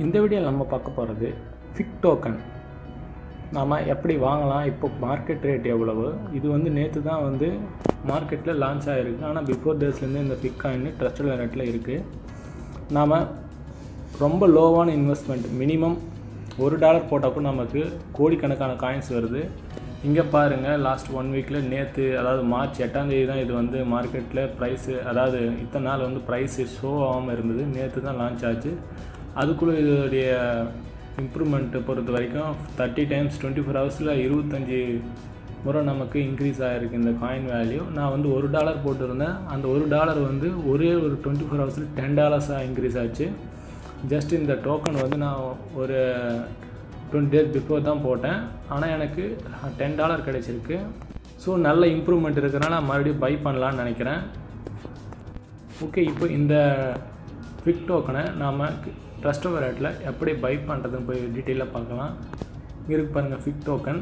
இந்த வீடியோவில் நம்ம பார்க்க போகிறது ஃபிக் டோக்கன் நாம் எப்படி வாங்கலாம் இப்போ மார்க்கெட் ரேட் எவ்வளவு இது வந்து நேற்று தான் வந்து மார்க்கெட்டில் லான்ச் ஆகிருக்கு ஆனால் பிஃபோர் டேஸ்லேருந்து இந்த ஃபிக் காயின் ட்ரஸ்டட் வேலட்டில் இருக்குது நாம் ரொம்ப லோவான இன்வெஸ்ட்மெண்ட் மினிமம் ஒரு டாலர் போட்டால் கூட நமக்கு கோடிக்கணக்கான காயின்ஸ் வருது இங்கே பாருங்கள் லாஸ்ட் ஒன் வீக்கில் நேற்று அதாவது மார்ச் எட்டாம் தேதி தான் இது வந்து மார்க்கெட்டில் ப்ரைஸு அதாவது இத்தனை நாள் வந்து ப்ரைஸு ஷோ ஆகாமல் இருந்தது நேற்று தான் லான்ச் ஆச்சு அதுக்குள்ளே இதோடைய இம்ப்ரூவ்மெண்ட்டை பொறுத்த வரைக்கும் தேர்ட்டி டைம்ஸ் டுவெண்ட்டி ஃபோர் ஹவர்ஸில் இருபத்தஞ்சி முறை நமக்கு இன்க்ரீஸ் ஆகிருக்கு இந்த காயின் வேல்யூ நான் வந்து ஒரு டாலர் போட்டிருந்தேன் அந்த ஒரு டாலர் வந்து ஒரே ஒரு டுவெண்ட்டி ஃபோர் ஹவர்ஸில் டென் டாலர்ஸாக இன்க்ரீஸ் ஆச்சு ஜஸ்ட் இந்த டோக்கன் வந்து நான் ஒரு டுவெண்ட்டி டேஸ் பிஃபோர் தான் போட்டேன் ஆனால் எனக்கு டென் டாலர் கிடச்சிருக்கு ஸோ நல்ல இம்ப்ரூவ்மெண்ட் இருக்கிறனால நான் மறுபடியும் பை பண்ணலான்னு நினைக்கிறேன் ஓகே இப்போ இந்த ஃபிக் டோக்கனை நாம் ட்ரஸ்ட் வேலட்டில் எப்படி பை பண்ணுறதுன்னு போய் டீட்டெயிலாக பார்க்கலாம் இங்கே இருக்கு பாருங்கள் ஃபிக் டோக்கன்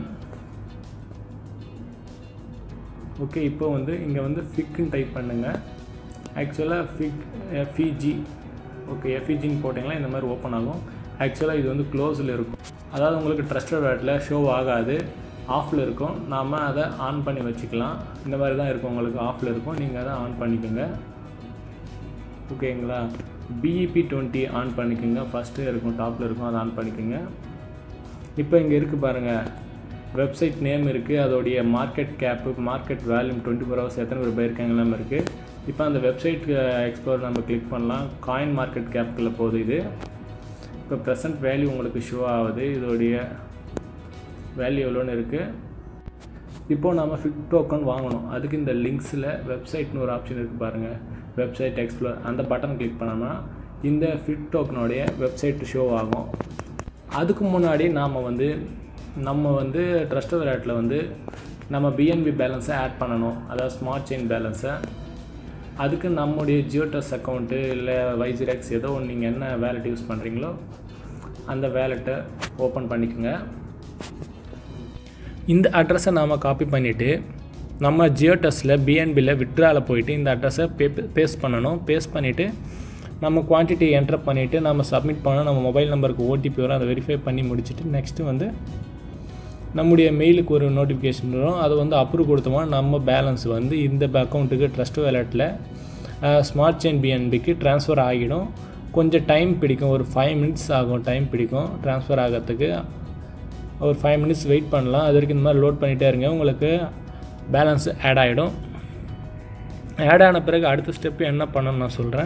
ஓகே இப்போ வந்து இங்கே வந்து ஃபிக்குன்னு டைப் பண்ணுங்கள் ஆக்சுவலாக ஃபிக் எஃப்இஜி ஓகே எஃப்இஜின்னு போட்டிங்கன்னா இந்த மாதிரி ஓப்பன் ஆகும் ஆக்சுவலாக இது வந்து க்ளோஸில் இருக்கும் அதாவது உங்களுக்கு ட்ரஸ்டட் வேலட்டில் ஷோ ஆகாது ஆஃபில் இருக்கும் நாம் அதை ஆன் பண்ணி வச்சுக்கலாம் இந்த மாதிரி தான் இருக்கும் உங்களுக்கு ஆஃபில் இருக்கும் நீங்கள் அதை ஆன் பண்ணிக்கோங்க ஓகேங்களா பிஇபி டுவெண்ட்டி ஆன் பண்ணிக்கோங்க ஃபஸ்ட்டு இருக்கும் டாப்பில் இருக்கும் அதை ஆன் பண்ணிக்கோங்க இப்போ இங்கே இருக்குது பாருங்கள் வெப்சைட் நேம் இருக்குது அதோடைய market cap market volume twenty four hours எத்தனை பேர் போயிருக்காங்க எல்லாமே இருக்குது இப்போ அந்த வெப்சைட் எக்ஸ்ப்ளோர் நம்ம கிளிக் பண்ணலாம் காயின் மார்க்கெட் கேப்புக்குள்ளே போகுது இது இப்போ ப்ரெசன்ட் வேல்யூ உங்களுக்கு ஷோ ஆகுது இதோடைய வேல்யூ எவ்வளோன்னு இருக்குது இப்போது நம்ம ஃபிக் டோக்கன் வாங்கணும் அதுக்கு இந்த லிங்க்ஸில் வெப்சைட்னு ஒரு ஆப்ஷன் இருக்குது பாருங்கள் வெப்சைட் எக்ஸ்ப்ளோர் அந்த பட்டன் கிளிக் பண்ணோம்னா இந்த ஃபிட் டோக்கனுடைய வெப்சைட் ஷோ ஆகும் அதுக்கு முன்னாடி நாம் வந்து நம்ம வந்து ட்ரஸ்ட் வேலட்டில் வந்து நம்ம பிஎன்பி பேலன்ஸை ஆட் பண்ணணும் அதாவது ஸ்மார்ட் செயின் பேலன்ஸை அதுக்கு நம்முடைய ஜியோடஸ் அக்கௌண்ட்டு இல்லை வைஜிரெக்ஸ் ஏதோ ஒன்று நீங்கள் என்ன வேலட் யூஸ் பண்ணுறீங்களோ அந்த வேலெட்டை ஓப்பன் பண்ணிக்கோங்க இந்த அட்ரஸை நாம் காப்பி பண்ணிவிட்டு நம்ம ஜியோடஸில் பிஎன்பியில் விட்ராவில் போயிட்டு இந்த அட்ரஸை பே பேஸ்ட் பண்ணணும் பேஸ்ட் பண்ணிவிட்டு நம்ம குவான்டிட்டி என்டர் பண்ணிவிட்டு நம்ம சப்மிட் பண்ணோம் நம்ம மொபைல் நம்பருக்கு ஓடிபி வரும் அதை வெரிஃபை பண்ணி முடிச்சுட்டு நெக்ஸ்ட்டு வந்து நம்முடைய மெயிலுக்கு ஒரு நோட்டிஃபிகேஷன் வரும் அதை வந்து அப்ரூவ் கொடுத்தோம்னா நம்ம பேலன்ஸ் வந்து இந்த அக்கௌண்ட்டுக்கு ட்ரஸ்ட் வேலட்டில் ஸ்மார்ட் செயின் பிஎன்பிக்கு ட்ரான்ஸ்ஃபர் ஆகிடும் கொஞ்சம் டைம் பிடிக்கும் ஒரு ஃபைவ் மினிட்ஸ் ஆகும் டைம் பிடிக்கும் ட்ரான்ஸ்ஃபர் ஆகிறதுக்கு ஒரு ஃபைவ் மினிட்ஸ் வெயிட் பண்ணலாம் அதற்கு இந்த மாதிரி லோட் பண்ணிகிட்டே இருங்க உங்களுக்கு பேலன்ஸ் ஆட் ஆகிடும் ஆட் ஆன பிறகு அடுத்த ஸ்டெப்பு என்ன பண்ணணும்னு நான் சொல்கிறேன்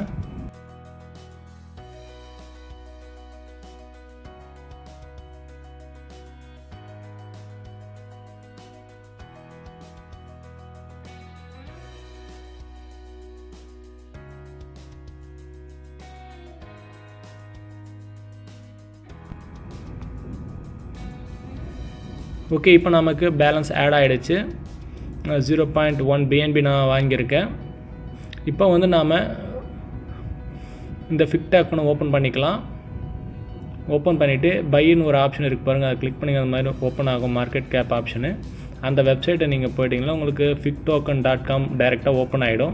ஓகே இப்போ நமக்கு பேலன்ஸ் ஆட் ஆகிடுச்சு ஜீரோ பாயிண்ட் ஒன் பிஎன்பி நான் வாங்கியிருக்கேன் இப்போ வந்து நாம் இந்த ஃபிக்ட் அக்கௌண்ட் ஓப்பன் பண்ணிக்கலாம் ஓப்பன் பண்ணிவிட்டு பைன்னு ஒரு ஆப்ஷன் இருக்குது பாருங்கள் அதை கிளிக் பண்ணி அந்த மாதிரி ஓப்பன் ஆகும் மார்க்கெட் கேப் ஆப்ஷனு அந்த வெப்சைட்டை நீங்கள் போயிட்டீங்கன்னா உங்களுக்கு ஃபிக் டோக்கன் டாட் காம் டைரெக்டாக ஓப்பன் ஆகிடும்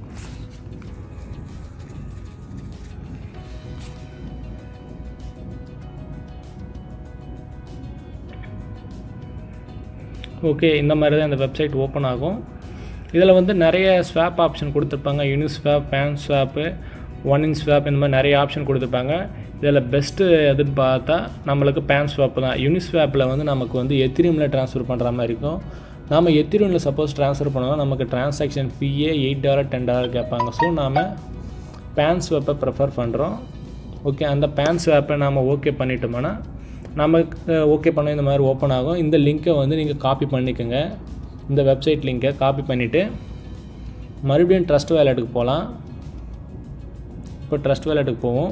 ஓகே இந்த மாதிரி தான் இந்த வெப்சைட் ஓப்பன் ஆகும் இதில் வந்து நிறைய ஸ்வாப் ஆப்ஷன் கொடுத்துருப்பாங்க Uniswap pan swap one in swap இந்த மாதிரி நிறைய ஆப்ஷன் கொடுத்துருப்பாங்க இதில் பெஸ்ட்டு எதுன்னு பார்த்தா நம்மளுக்கு பேன் ஸ்வாப் தான் யூனிஸ் ஸ்வாப்பில் வந்து நமக்கு வந்து எத்திரியமில் ட்ரான்ஸ்ஃபர் பண்ணுற மாதிரி இருக்கும் நாம் எத்திரியமில் சப்போஸ் ட்ரான்ஸ்ஃபர் பண்ணோம்னா நமக்கு டிரான்சாக்ஷன் ஃபீயே எயிட் டாலர் டென் டாலர் கேட்பாங்க ஸோ நாம் பேன் ஸ்வாப்பை ப்ரிஃபர் பண்ணுறோம் ஓகே அந்த பேன் ஸ்வாப்பை நாம் ஓகே பண்ணிட்டோம்னா நமக்கு ஓகே பண்ண இந்த மாதிரி ஓப்பன் ஆகும் இந்த லிங்க்கை வந்து நீங்கள் காப்பி பண்ணிக்கோங்க இந்த வெப்சைட் லிங்க்கை காப்பி பண்ணிவிட்டு மறுபடியும் ட்ரஸ்ட் வேலெட்டுக்கு போகலாம் இப்போ ட்ரஸ்ட் வேலெட்டுக்கு போவோம்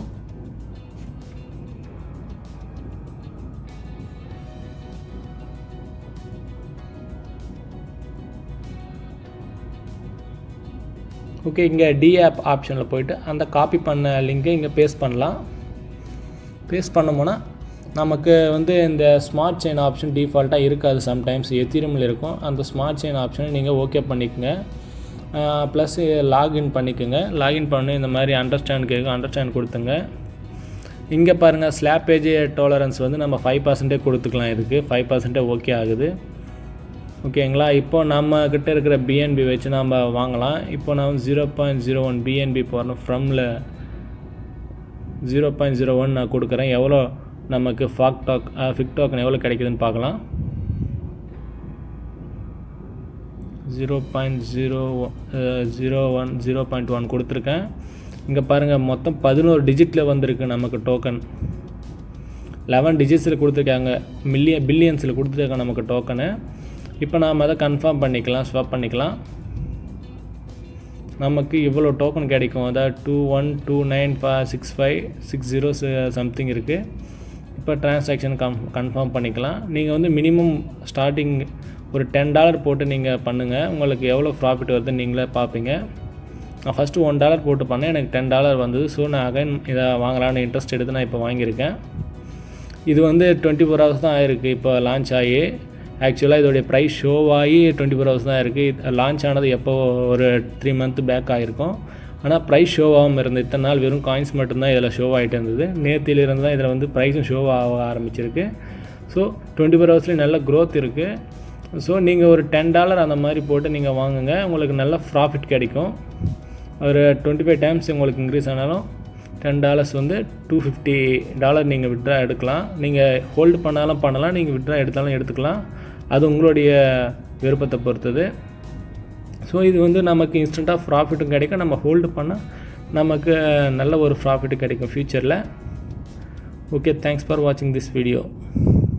ஓகே இங்கே டி ஆப் ஆப்ஷனில் போயிட்டு அந்த காப்பி பண்ண லிங்கை இங்கே பேஸ்ட் பண்ணலாம் பேஸ்ட் பண்ணோம்னா நமக்கு வந்து இந்த ஸ்மார்ட் செயின் ஆப்ஷன் டிஃபால்ட்டாக இருக்காது சம்டைம்ஸ் எத்திரமில் இருக்கும் அந்த ஸ்மார்ட் செயின் ஆப்ஷனை நீங்கள் ஓகே பண்ணிக்கோங்க ப்ளஸ் லாகின் பண்ணிக்கோங்க லாகின் பண்ணி இந்த மாதிரி அண்டர்ஸ்டாண்ட் கேட்கும் அண்டர்ஸ்டாண்ட் கொடுத்துங்க இங்கே பாருங்கள் ஸ்லாப்பேஜ் டாலரன்ஸ் வந்து நம்ம ஃபைவ் பர்சன்டே கொடுத்துக்கலாம் இதுக்கு ஃபைவ் பர்சன்டே ஓகே ஆகுது ஓகேங்களா இப்போ நம்ம கிட்ட இருக்கிற பிஎன்பி வச்சு நம்ம வாங்கலாம் இப்போ நான் zero point zero one BNB போகிறோம் ஃப்ரம்ல ஜீரோ பாயிண்ட் ஜீரோ ஒன் நான் கொடுக்குறேன் எவ்வளோ நமக்கு ஃபாக் டாக் ஃபிக் டோக்கன் எவ்வளோ கிடைக்குதுன்னு பார்க்கலாம் zero point zero zero one zero point one கொடுத்துருக்கேன் இங்கே பாருங்கள் மொத்தம் பதினோரு டிஜிட்டில் வந்திருக்கு நமக்கு டோக்கன் லெவன் டிஜிட்ஸில் கொடுத்துருக்காங்க மில்லியன் பில்லியன்ஸில் கொடுத்துருக்காங்க நமக்கு டோக்கனு இப்போ நாம் அதை கன்ஃபார்ம் பண்ணிக்கலாம் ஸ்வாப் பண்ணிக்கலாம் நமக்கு இவ்வளோ டோக்கன் கிடைக்கும் அதாவது two one two nine five six five six zero something இருக்குது இப்போ டிரான்சாக்ஷன் கம் கன்ஃபார்ம் பண்ணிக்கலாம் நீங்கள் வந்து மினிமம் ஸ்டார்டிங் ஒரு டென் டாலர் போட்டு நீங்கள் பண்ணுங்கள் உங்களுக்கு எவ்வளோ ப்ராஃபிட் வருதுன்னு நீங்களே பார்ப்பீங்க நான் ஃபஸ்ட்டு ஒன் டாலர் போட்டு பண்ணேன் எனக்கு டென் டாலர் வந்தது ஸோ நான் அகைன் இதை வாங்கலான்னு இன்ட்ரெஸ்ட் எடுத்து நான் இப்போ வாங்கியிருக்கேன் இது வந்து டுவெண்ட்டி ஃபோர் ஹவர்ஸ் தான் ஆயிருக்கு இப்போ லான்ச் ஆகி ஆக்சுவலாக இதோடைய ப்ரைஸ் ஷோ ஆகி டுவெண்ட்டி ஃபோர் ஹவர்ஸ் தான் இருக்குது லான்ச் ஆனது எப்போ ஒரு த்ரீ மந்த் பேக் ஆகிருக்கும் ஆனால் ப்ரைஸ் ஷோ ஆகாமல் இருந்தது இத்தனை நாள் வெறும் காயின்ஸ் மட்டும்தான் இதில் ஷோ ஆகிட்டு இருந்தது நேத்திலிருந்து தான் இதில் வந்து ப்ரைஸும் ஷோ ஆக ஆரம்பிச்சிருக்கு ஸோ டுவெண்ட்டி ஃபோர் ஹவர்ஸ்லேயும் நல்ல க்ரோத் இருக்குது ஸோ நீங்கள் ஒரு டென் டாலர் அந்த மாதிரி போட்டு நீங்கள் வாங்குங்க உங்களுக்கு நல்ல ப்ராஃபிட் கிடைக்கும் ஒரு டுவெண்ட்டி ஃபைவ் டைம்ஸ் உங்களுக்கு இன்க்ரீஸ் ஆனாலும் டென் டாலர்ஸ் வந்து டூ ஃபிஃப்டி டாலர் நீங்கள் விட்ரா எடுக்கலாம் நீங்கள் ஹோல்டு பண்ணாலும் பண்ணலாம் நீங்கள் விட்ரா எடுத்தாலும் எடுத்துக்கலாம் அது உங்களுடைய விருப்பத்தை பொறுத்தது ஸோ இது வந்து நமக்கு இன்ஸ்டண்ட்டாக ப்ராஃபிட்டும் கிடைக்கும் நம்ம ஹோல்டு பண்ணால் நமக்கு நல்ல ஒரு ப்ராஃபிட் கிடைக்கும் ஃப்யூச்சரில் ஓகே தேங்க்ஸ் ஃபார் வாட்சிங் திஸ் வீடியோ